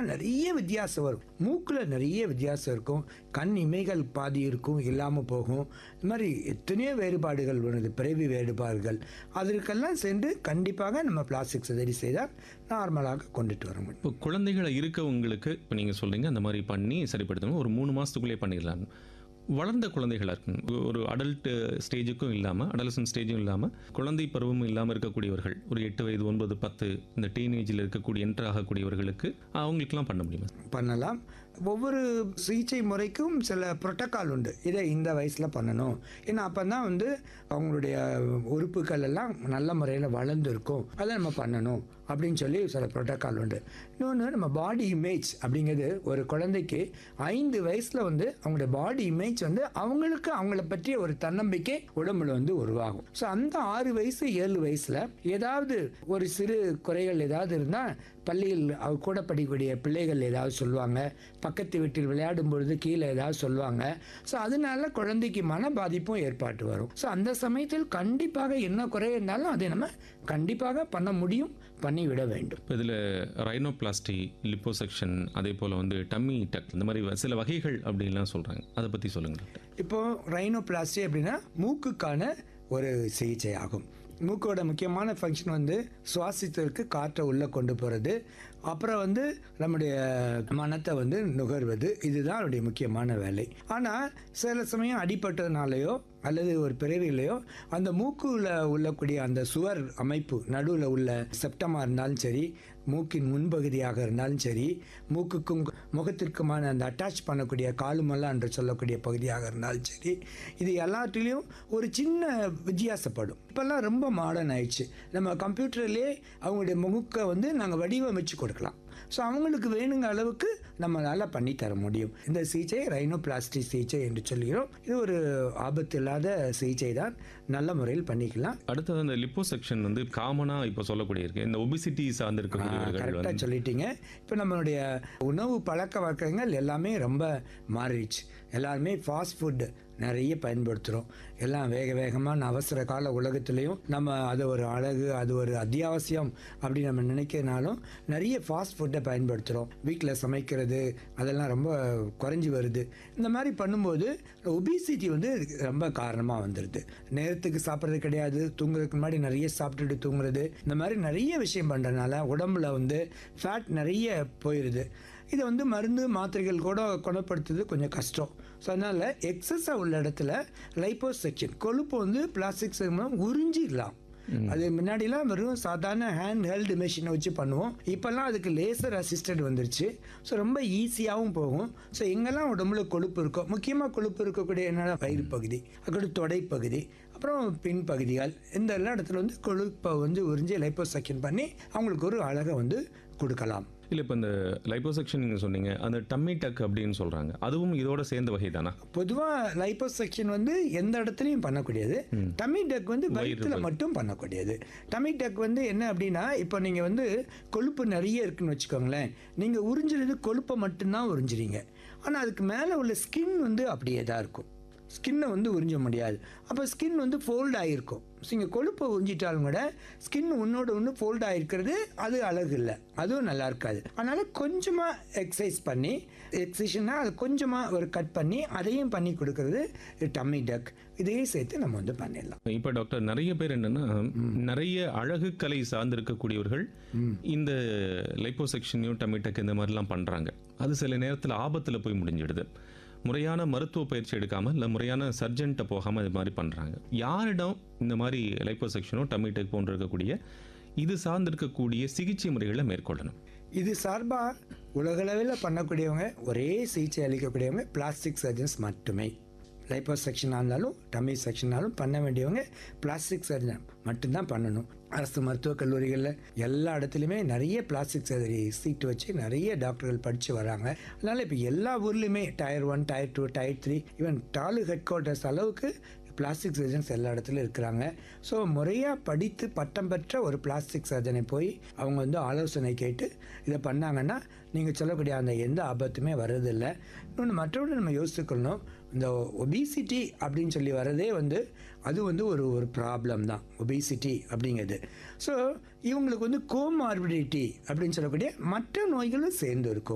அதனால் நிறைய வித்தியாசம் வரும் மூக்கில் நிறைய வித்தியாசம் இருக்கும் கண் இமைகள் பாதி இருக்கும் இல்லாமல் போகும் இந்த மாதிரி எத்தனையோ வேறுபாடுகள் வருது பிறவி வேறுபாடுகள் அதற்கெல்லாம் சென்று கண்டிப்பாக நம்ம பிளாஸ்டிக் சர்ஜரி செய்தால் நார்மலாக கொண்டுட்டு வர முடியும் இப்போ குழந்தைகளை இருக்கவங்களுக்கு இப்போ நீங்கள் சொல்கிறீங்க அந்த மாதிரி பண்ணி சரிப்படுத்தணும் ஒரு மூணு மாதத்துக்குள்ளே பண்ணிடலாம் வளர்ந்த குழந்தைகளாக இருக்கணும் ஒரு அடல்ட் ஸ்டேஜுக்கும் இல்லாமல் அடலசன் ஸ்டேஜும் இல்லாமல் குழந்தை பருவமும் இல்லாமல் இருக்கக்கூடியவர்கள் ஒரு எட்டு வயது ஒன்பது பத்து இந்த டீனேஜில் இருக்கக்கூடிய என்டர் ஆகக்கூடியவர்களுக்கு அவங்களுக்கெல்லாம் பண்ண முடியுமா பண்ணலாம் ஒவ்வொரு சிகிச்சை முறைக்கும் சில புரோட்டோக்கால் உண்டு இதை இந்த வயசில் பண்ணணும் ஏன்னா அப்போ தான் வந்து அவங்களுடைய உறுப்புகள் எல்லாம் நல்ல முறையில் வளர்ந்துருக்கும் அதை நம்ம பண்ணணும் அப்படின்னு சொல்லி சில புரோட்டோக்கால் உண்டு இன்னொன்று நம்ம பாடி இமேஜ் அப்படிங்கிறது ஒரு குழந்தைக்கு ஐந்து வயசில் வந்து அவங்களுடைய பாடி இமேஜ் வந்து அவங்களுக்கு அவங்கள பற்றிய ஒரு தன்னம்பிக்கை உடம்புல வந்து உருவாகும் ஸோ அந்த ஆறு வயசு ஏழு வயசில் ஏதாவது ஒரு சிறு குறைகள் ஏதாவது இருந்தால் பள்ளியில் அவ கூட படிக்கக்கூடிய பிள்ளைகள் ஏதாவது சொல்லுவாங்க பக்கத்து வீட்டில் விளையாடும் பொழுது கீழே ஏதாவது சொல்லுவாங்க ஸோ அதனால குழந்தைக்கு மன பாதிப்பும் ஏற்பாட்டு வரும் ஸோ அந்த சமயத்தில் கண்டிப்பாக என்ன குறை இருந்தாலும் அதை நம்ம கண்டிப்பாக பண்ண முடியும் பண்ணிவிட வேண்டும் இப்போ இதில் ரைனோபிளாஸ்டி லிப்போசெக்ஷன் அதே போல் வந்து டம்மி டக் இந்த மாதிரி வ- சில வகைகள் அப்படின்லாம் சொல்கிறாங்க அதை பற்றி சொல்லுங்கள் டாக்டர் இப்போ ரைனோபிளாஸ்டி அப்படின்னா மூக்குக்கான ஒரு சிகிச்சை ஆகும் மூக்கோட முக்கியமான ஃபங்க்ஷன் வந்து சுவாசித்ததற்கு காற்றை உள்ளே கொண்டு போகிறது அப்புறம் வந்து நம்முடைய மனத்தை வந்து நுகர்வது இதுதான் அவருடைய முக்கியமான வேலை ஆனால் சில சமயம் அடிபட்டதுனாலையோ அல்லது ஒரு பிறவிலையோ அந்த மூக்குல உள்ளக்கூடிய அந்த சுவர் அமைப்பு நடுவில் உள்ள செப்டமாக இருந்தாலும் சரி மூக்கின் முன்பகுதியாக இருந்தாலும் சரி மூக்குக்கும் முகத்திற்குமான அந்த அட்டாச் பண்ணக்கூடிய காலுமல்லா என்று சொல்லக்கூடிய பகுதியாக இருந்தாலும் சரி இது எல்லாத்துலேயும் ஒரு சின்ன வித்தியாசப்படும் இப்போல்லாம் ரொம்ப மாடர்ன் ஆயிடுச்சு நம்ம கம்ப்யூட்டர்லேயே அவங்களுடைய முகத்தை வந்து நாங்கள் வடிவமைச்சு கொடுக்கலாம் ஸோ அவங்களுக்கு வேணுங்க அளவுக்கு நம்மளால் பண்ணி தர முடியும் இந்த சிகிச்சை ரைனோபிளாஸ்டி சிகிச்சை என்று சொல்கிறோம் இது ஒரு ஆபத்து இல்லாத சிகிச்சை தான் நல்ல முறையில் பண்ணிக்கலாம் அடுத்தது அந்த லிப்போசெக்ஷன் வந்து காமனாக இப்போ சொல்லக்கூடிய இருக்கு இந்த ஒபிசிட்டி சார்ந்து இருக்கக்கூடியவர்கள் கரெக்டாக வந்து சொல்லிட்டீங்க இப்போ நம்மளுடைய உணவு பழக்க வழக்கங்கள் எல்லாமே ரொம்ப மாறிடுச்சு எல்லாருமே ஃபாஸ்ட் ஃபுட்டு நிறைய பயன்படுத்துகிறோம் எல்லாம் வேக வேகமான அவசர கால உலகத்துலேயும் நம்ம அது ஒரு அழகு அது ஒரு அத்தியாவசியம் அப்படி நம்ம நினைக்கிறனாலும் நிறைய ஃபாஸ்ட் ஃபுட்டை பயன்படுத்துகிறோம் வீட்டில் சமைக்கிறது அதெல்லாம் ரொம்ப குறைஞ்சி வருது இந்த மாதிரி பண்ணும்போது ஒபிசிட்டி வந்து ரொம்ப காரணமாக வந்துடுது நேரத்துக்கு சாப்பிட்றது கிடையாது தூங்குறதுக்கு முன்னாடி நிறைய சாப்பிட்டுட்டு தூங்குறது இந்த மாதிரி நிறைய விஷயம் பண்ணுறதுனால உடம்புல வந்து ஃபேட் நிறைய போயிடுது இதை வந்து மருந்து மாத்திரைகள் கூட குணப்படுத்துறது கொஞ்சம் கஷ்டம் ஸோ அதனால் எக்ஸஸாக உள்ள இடத்துல லைப்போசெக்ஷன் கொழுப்பு வந்து பிளாஸ்டிக் மூலம் உறிஞ்சிடலாம் அது முன்னாடிலாம் வெறும் சாதாரண ஹேண்ட் ஹெல்டு மெஷினை வச்சு பண்ணுவோம் இப்போல்லாம் அதுக்கு லேசர் அசிஸ்டட் வந்துருச்சு ஸோ ரொம்ப ஈஸியாகவும் போகும் ஸோ எங்கெல்லாம் உடம்புல கொழுப்பு இருக்கோ முக்கியமாக கொழுப்பு இருக்கக்கூடிய என்னென்ன வயிறு பகுதி அக்கடி தொடைப்பகுதி அப்புறம் பின் பகுதிகள் இந்த எல்லா இடத்துல வந்து கொழுப்பை வந்து உறிஞ்சி லைப்போசெக்ஷன் பண்ணி அவங்களுக்கு ஒரு அழகை வந்து கொடுக்கலாம் இல்லை இப்போ இந்த லைப்போசெக்ஷன் நீங்கள் சொன்னீங்க அந்த டம்மி டக் அப்படின்னு சொல்கிறாங்க அதுவும் இதோட சேர்ந்த வகை தானா பொதுவாக லைப்போசெக்ஷன் வந்து எந்த இடத்துலையும் பண்ணக்கூடியது டமி டக் வந்து வயிற்றுல மட்டும் பண்ணக்கூடியது டமி டக் வந்து என்ன அப்படின்னா இப்போ நீங்கள் வந்து கொழுப்பு நிறைய இருக்குன்னு வச்சுக்கோங்களேன் நீங்கள் உறிஞ்சுறது கொழுப்பை மட்டும்தான் உறிஞ்சுறீங்க ஆனால் அதுக்கு மேலே உள்ள ஸ்கின் வந்து அப்படியே தான் இருக்கும் ஸ்கின்னை வந்து உறிஞ்ச முடியாது அப்போ ஸ்கின் வந்து ஃபோல்ட் ஆகிருக்கும் ஸோ இங்கே கொழுப்பை உறிஞ்சிட்டாலும் கூட ஸ்கின் உன்னோட ஒன்று ஃபோல்ட் ஆகிருக்கிறது அது அழகு இல்லை அதுவும் நல்லா இருக்காது அதனால் கொஞ்சமாக எக்ஸசைஸ் பண்ணி எக்ஸசைஸ்னா அது கொஞ்சமாக ஒரு கட் பண்ணி அதையும் பண்ணி கொடுக்கறது டம்மி டக் இதையும் சேர்த்து நம்ம வந்து பண்ணிடலாம் இப்போ டாக்டர் நிறைய பேர் என்னன்னா நிறைய அழகு கலை சார்ந்து இருக்கக்கூடியவர்கள் இந்த லைப்போசெக்ஷனையும் டமிட்டக் இந்த மாதிரிலாம் பண்ணுறாங்க அது சில நேரத்தில் ஆபத்தில் போய் முடிஞ்சிடுது முறையான மருத்துவ பயிற்சி எடுக்காமல் இல்லை முறையான சர்ஜன்ட்ட போகாமல் இது மாதிரி பண்ணுறாங்க யாரிடம் இந்த மாதிரி லைப்போசெக்ஷனோ டமிட்டக் போன்று இருக்கக்கூடிய இது சார்ந்து இருக்கக்கூடிய சிகிச்சை முறைகளை மேற்கொள்ளணும் இது சார்பாக உலகளவில் பண்ணக்கூடியவங்க ஒரே சிகிச்சை அளிக்கக்கூடியவங்க பிளாஸ்டிக் சர்ஜன்ஸ் மட்டுமே லைப்போ செக்ஷனாக இருந்தாலும் டம்மி செக்ஷனாலும் பண்ண வேண்டியவங்க பிளாஸ்டிக் சர்ஜன் மட்டும்தான் பண்ணணும் அரசு மருத்துவக் கல்லூரிகளில் எல்லா இடத்துலையுமே நிறைய பிளாஸ்டிக் சர்ஜரி சீட்டு வச்சு நிறைய டாக்டர்கள் படித்து வராங்க அதனால் இப்போ எல்லா ஊர்லேயுமே tier one tier two tier three even taluk headquarters அளவுக்கு பிளாஸ்டிக் சர்ஜன்ஸ் எல்லா இடத்துலையும் இருக்கிறாங்க ஸோ முறையாக படித்து பட்டம் பெற்ற ஒரு பிளாஸ்டிக் சர்ஜனை போய் அவங்க வந்து ஆலோசனை கேட்டு இதை பண்ணாங்கன்னா நீங்கள் சொல்லக்கூடிய அந்த எந்த ஆபத்துமே வர்றதில்லை இன்னொன்று மற்றவங்க நம்ம யோசிச்சுக்கணும் இந்த ஒபிசிட்டி அப்படின்னு சொல்லி வர்றதே வந்து அது வந்து ஒரு ஒரு ப்ராப்ளம் தான் ஒபிசிட்டி அப்படிங்கிறது ஸோ இவங்களுக்கு வந்து கோமார்பிடிட்டி அப்படின்னு சொல்லக்கூடிய மற்ற நோய்களும் சேர்ந்து இருக்கும்